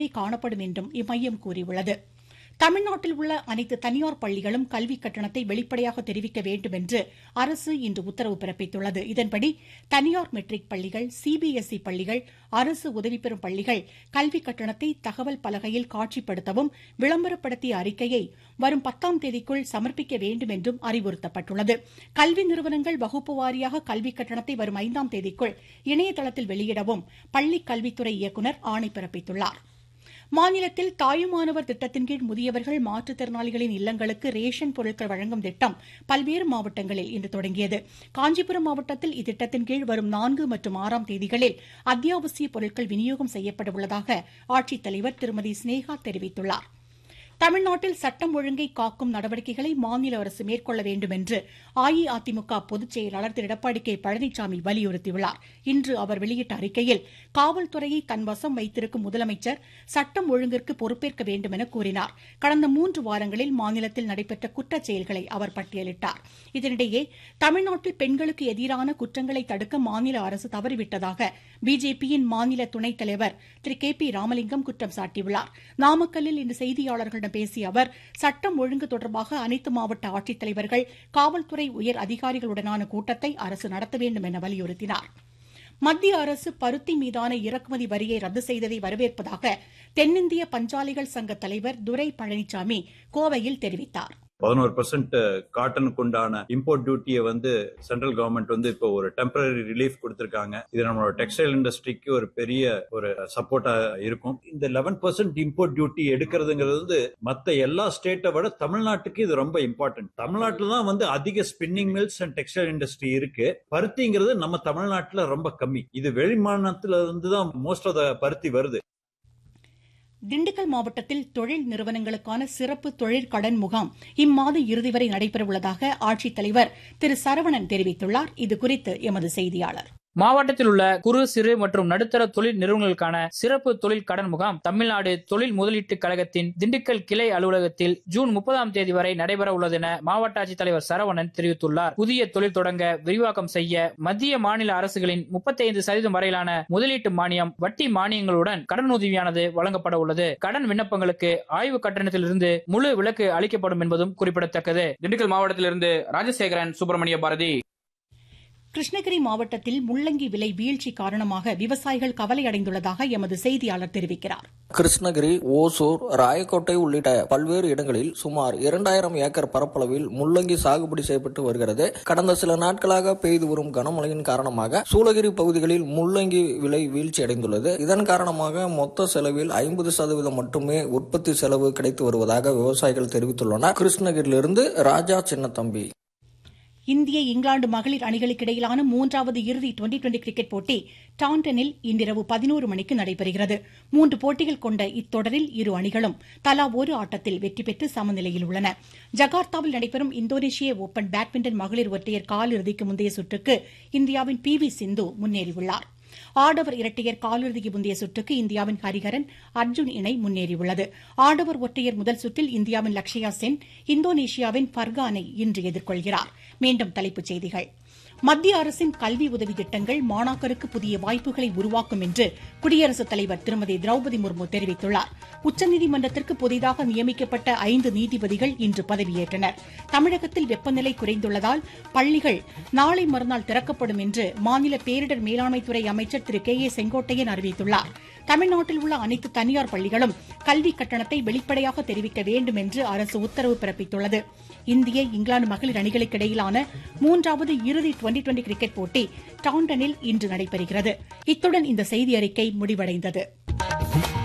காணப்படும் என்றும் இம்மையம் கூறியுள்ளது தமிழ்நாட்டில் உள்ள அனைத்து தனியார் பள்ளிகளும் கல்விக் கட்டணத்தை வெளிப்படையாக தெரிவிக்க வேண்டும் என்று அரசு இன்று உத்தரவு பிறப்பித்துள்ளது இதன்படி தனியார் மெட்ரிக் பள்ளிகள் சிபிஎஸ்இ பள்ளிகள் அரசு உதவி பெறும் பள்ளிகள் கல்விக் கட்டணத்தை தகவல் பலகையில் காட்சிப்படுத்தவும் விளம்பரப்படுத்திய அறிக்கையை வரும் பத்தாம் தேதிக்குள் சமர்ப்பிக்க வேண்டும் என்றும் அறிவுறுத்தப்பட்டுள்ளது கல்வி நிறுவனங்கள் வகுப்பு வாரியாக கல்விக் கட்டணத்தை வரும் ஐந்தாம் தேதிக்குள் இணையதளத்தில் வெளியிடவும் பள்ளிக் கல்வித்துறை இயக்குநர் ஆணை பிறப்பித்துள்ளாா் மாநிலத்தில் தாயுமானவர் திட்டத்தின் கீழ் முதியவர்கள் மாற்றுத்திறனாளிகளின் இல்லங்களுக்கு ரேஷன் பொருட்கள் வழங்கும் திட்டம் பல்வேறு மாவட்டங்களில் இன்று தொடங்கியது காஞ்சிபுரம் மாவட்டத்தில் இத்திட்டத்தின் கீழ் வரும் நான்கு மற்றும் ஆறாம் தேதிகளில் அத்தியாவசிய பொருட்கள் விநியோகம் செய்யப்பட உள்ளதாக ஆட்சித்தலைவர் திருமதி ஸ்னேகா தெரிவித்துள்ளாா் தமிழ்நாட்டில் சட்டம் ஒழுங்கை காக்கும் நடவடிக்கைகளை மாநில அரசு மேற்கொள்ள வேண்டும் என்று அஇஅதிமுக பொதுச் செயலாளர் திரு எடப்பாடி கே பழனிசாமி வலியுறுத்தியுள்ளார் இன்று அவர் வெளியிட்ட அறிக்கையில் காவல்துறையை தன் வசம் வைத்திருக்கும் முதலமைச்சர் சட்டம் ஒழுங்கிற்கு பொறுப்பேற்க வேண்டும் என கூறினார் கடந்த மூன்று வாரங்களில் மாநிலத்தில் நடைபெற்ற குற்றச் செயல்களை அவர் பட்டியலிட்டார் இதனிடையே தமிழ்நாட்டில் பெண்களுக்கு எதிரான குற்றங்களை தடுக்க மாநில அரசு தவறிவிட்டதாக பிஜேபியின் மாநில துணைத் தலைவர் திரு கே பி ராமலிங்கம் குற்றம் சாட்டியுள்ளார் நாமக்கல்லில் இன்று செய்தியாளர்களிடம் பேசிய அவர் சட்டம் ஒழுங்கு தொடர்பாக அனைத்து மாவட்ட ஆட்சித்தலைவர்கள் காவல்துறை உயர் அதிகாரிகளுடனான கூட்டத்தை அரசு நடத்த வேண்டும் என வலியுறுத்தினார் மத்திய அரசு பருத்தி மீதான இறக்குமதி வரியை ரத்து செய்ததை வரவேற்பதாக தென்னிந்திய பஞ்சாலைகள் சங்க தலைவர் துரை பழனிசாமி கோவையில் தெரிவித்தார் பதினோரு பர்சன்ட் காட்டனுக்கு உண்டான இம்போர்ட் டியூட்டியை வந்து சென்ட்ரல் கவர்மெண்ட் வந்து இப்போ ஒரு டெம்பரரி ரிலீஃப் கொடுத்திருக்காங்க இது நம்மளோட டெக்ஸ்டைல் இண்டஸ்ட்ரிக்கு ஒரு பெரிய ஒரு சப்போர்ட்டா இருக்கும் இந்த லெவன் பர்சன்ட் இம்போர்ட் டியூட்டி எடுக்கிறதுங்கிறது வந்து மத்த எல்லா ஸ்டேட்டை விட தமிழ்நாட்டுக்கு இது ரொம்ப இம்பார்ட்டன்ட் தமிழ்நாட்டில் தான் வந்து அதிக spinning mills and textile industry இருக்கு பருத்திங்கிறது நம்ம தமிழ்நாட்டில் ரொம்ப கம்மி இது வெளி மாநிலத்துல இருந்து தான் மோஸ்ட் ஆஃப் த பருத்தி வருது திண்டுக்கல் மாவட்டத்தில் தொழில் நிறுவனங்களுக்கான சிறப்பு தொழிற்கடன் முகாம் இம்மாத இறுதி வரை நடைபெறவுள்ளதாக ஆட்சித்தலைவர் திரு சரவணன் தெரிவித்துள்ளார் இதுகுறித்து எமது செய்தியாளர் மாவட்டத்தில் உள்ள குறு சிறு மற்றும் நடுத்தர தொழில் நிறுவனங்களுக்கான சிறப்பு தொழில் கடன் முகாம் தமிழ்நாடு தொழில் முதலீட்டு கழகத்தின் திண்டுக்கல் கிளை அலுவலகத்தில் ஜூன் முப்பதாம் தேதி வரை நடைபெற உள்ளது என மாவட்ட ஆட்சித்தலைவர் சரவணன் தெரிவித்துள்ளார் புதிய தொழில் தொடங்க விரிவாக்கம் செய்ய மத்திய மாநில அரசுகளின் முப்பத்தைந்து சதவீதம் வரையிலான முதலீட்டு மானியம் வட்டி மானியங்களுடன் கடன் உதவியானது வழங்கப்பட உள்ளது கடன் விண்ணப்பங்களுக்கு ஆய்வு கட்டணத்திலிருந்து முழு விலக்கு அளிக்கப்படும் என்பதும் குறிப்பிடத்தக்கது திண்டுக்கல் மாவட்டத்திலிருந்து ராஜசேகரன் சுப்பிரமணிய பாரதி கிருஷ்ணகிரி மாவட்டத்தில் முள்ளங்கி விலை வீழ்ச்சி காரணமாக விவசாயிகள் கவலையடைந்துள்ளதாக எமது செய்தியாளர் தெரிவிக்கிறார் கிருஷ்ணகிரி ஓசூர் ராயக்கோட்டை உள்ளிட்ட பல்வேறு இடங்களில் சுமார் இரண்டாயிரம் ஏக்கர் பரப்பளவில் முள்ளங்கி சாகுபடி செய்யப்பட்டு வருகிறது கடந்த சில நாட்களாக பெய்து வரும் கனமழையின் காரணமாக சூளகிரி பகுதிகளில் முள்ளங்கி விலை வீழ்ச்சி அடைந்துள்ளது இதன் காரணமாக மொத்த செலவில் ஐம்பது சதவீதம் மட்டுமே உற்பத்தி செலவு கிடைத்து வருவதாக விவசாயிகள் தெரிவித்துள்ளனர் கிருஷ்ணகிரியிலிருந்து ராஜா சின்னத்தம்பி இந்திய இங்கிலாந்து மகளிர் அணிகளுக்கு இடையிலான மூன்றாவது இறுதி டுவெண்டி டுவெண்டி கிரிக்கெட் போட்டி டாண்டனில் இன்றிரவு பதினோரு மணிக்கு நடைபெறுகிறது மூன்று போட்டிகள் கொண்ட இத்தொடரில் இரு அணிகளும் தலா ஒரு ஆட்டத்தில் வெற்றி பெற்று சமநிலையில் உள்ளன ஜகார்த்தாவில் நடைபெறும் இந்தோனேஷிய ஓபன் பேட்மிண்டன் மகளிர் ஒற்றையர் காலிறுதிக்கு முந்தைய சுற்றுக்கு இந்தியாவின் பி வி சிந்து முன்னேறியுள்ளார் ஆடவர் இரட்டையர் காலிறுதிக்கு முந்தைய சுற்றுக்கு இந்தியாவின் ஹரிஹரன் அர்ஜுன் இணை முன்னேறியுள்ளது ஆடவர் ஒற்றையர் முதல் சுற்றில் இந்தியாவின் லக்ஷயா சென் இந்தோனேஷியாவின் பர்கானை இன்று எதிர்கொள்கிறார் மீண்டும் தலைப்புச் செய்திகள் மத்திய அரசின் கல்வி உதவி திட்டங்கள் மாணாக்கருக்கு புதிய வாய்ப்புகளை உருவாக்கும் என்று குடியரசுத் தலைவர் திருமதி திரௌபதி முர்மு தெரிவித்துள்ளார் உச்சநீதிமன்றத்திற்கு புதிதாக நியமிக்கப்பட்ட ஐந்து நீதிபதிகள் இன்று பதவியேற்றனர் தமிழகத்தில் வெப்பநிலை குறைந்துள்ளதால் பள்ளிகள் நாளை மறுநாள் திறக்கப்படும் என்று மாநில பேரிடர் மேலாண்மைத்துறை அமைச்சர் திரு கே ஏ செங்கோட்டையன் அறிவித்துள்ளார் தமிழ்நாட்டில் உள்ள அனைத்து தனியார் பள்ளிகளும் கல்விக் கட்டணத்தை வெளிப்படையாக தெரிவிக்க வேண்டும் என்று அரசு உத்தரவு பிறப்பித்துள்ளது இந்திய இங்கிலாந்து மகளிர் அணிகளுக்கு இடையிலான மூன்றாவது இறுதி டுவெண்டி டுவெண்டி கிரிக்கெட் போட்டி டாண்டனில் இன்று நடைபெறுகிறது இத்துடன் இந்த செய்தி அறிக்கை முடிவடைந்தது